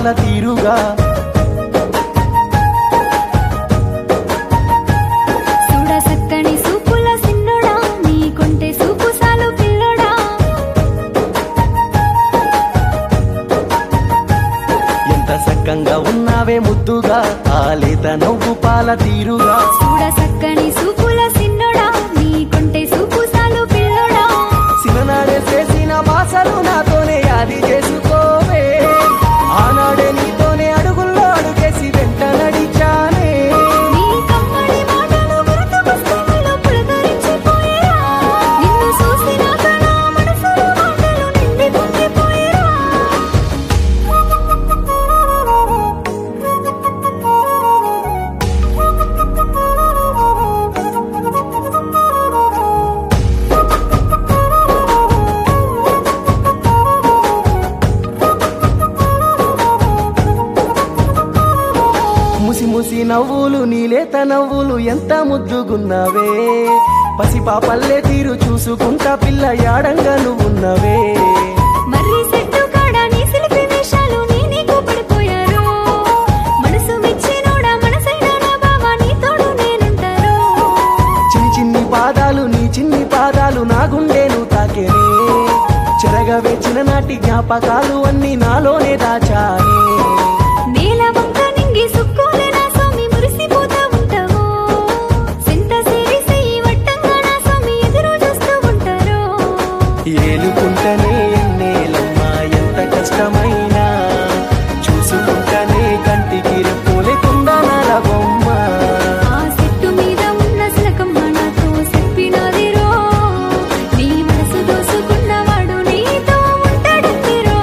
తీరుగా చూడ సక్కని సూపుల సిన్నోడా నీ కొంటే సూపు సాలు పిల్లోడా ఎంత సక్కంగా ఉన్నావే ముద్దుగా ఆ లేత నవ్వు పాల తీరుగా చూడ సక్కని సూపుల సిన్నోడా నీ కొంటే సూపు సాలు పిల్లోడా సిననాడే చేసిన బాసలు నాతోనే యాది చేసుకోవే ఆనాడే నీతోనే అడుగుల్లో అడుగేసి వెంట నడిచానే నీ కమ్మడి మాటలు గుర్తుకొస్తే నీలో పులకరించిపోయేరా నిన్ను చూసినాక నా మనసులో మాటలు నిండి పొంగిపోయేరా ముసి ముసి నవ్వులు నీలేత నవ్వులు ఎంత ముద్దుగున్నావే పసిపాపల్లే తీరు చూసుకుంటా పిల్ల యాడంగా నువ్వున్నవే మర్రి చెట్టు కాడ నీ సిలిపి వేషాలు నీ నీకు పడిపోయారు మనసు మెచ్చినోడా మనసైన నా బావా నీ తోడు నేనుంటాను చిన్ని చిన్ని పాదాలు నీ చిన్ని పాదాలు నా గుండెను తాకేనే చెరగవే చిన్ననాటి జ్ఞాపకాలు అన్ని నాలోనే దాచానే నేల వంక నింగి సుక్కోలే నా స్వామి మురిసిపోతా ఉంటావు సింత సిరి సెయ్యి వట్టంగా నా స్వామి ఎదురు చూస్తూ ఉంటారు ఏలుకుంటనే ఎన్నేలమ్మా ఎంత కష్టమైనా చూసుకుంటనే కంటికి రెప్పోలేకుండా నర బొమ్మ ఆ చెట్టు మీద ఉన్న శిలకమ్మ నాతో చెప్పినదిరో నీ మనసు దోసుకున్నవాడు నీతో ఉంటాడందిరో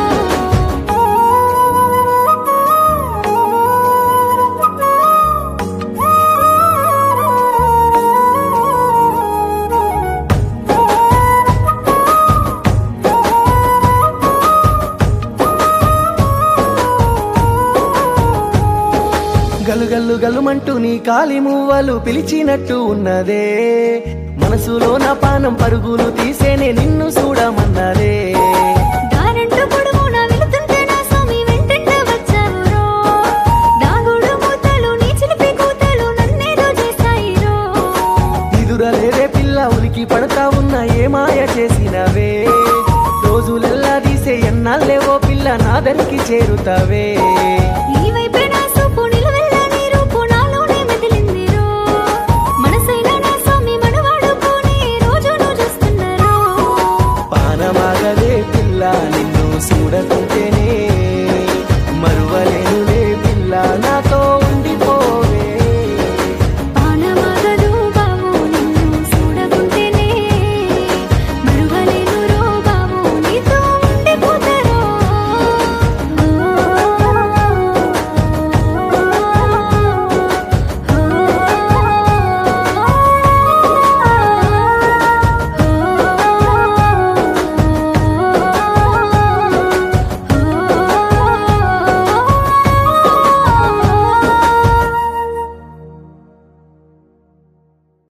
గలుగల్లు గల్లుమంటూ నీ కాలి మువ్వలు పిలిచినట్టు ఉన్నదే మనసులో నా పానం పరుగులు తీసేనే నిన్ను చూడమన్నదే దారంటూ పొడుగునా వెళుతుంటే నా స్వామి వెంటంట వచ్చావురో దాగుడు మూతలు నీ చిలిపి కూతలు నన్నేదో చేస్తాయిరో నిదురలేదే పిల్ల ఉలికి పడతా ఉన్న ఏ మాయ చేసినవే రోజులెల్లా తీసే ఎన్నాళ్ళేవో పిల్ల నా దరికి చేరుతావే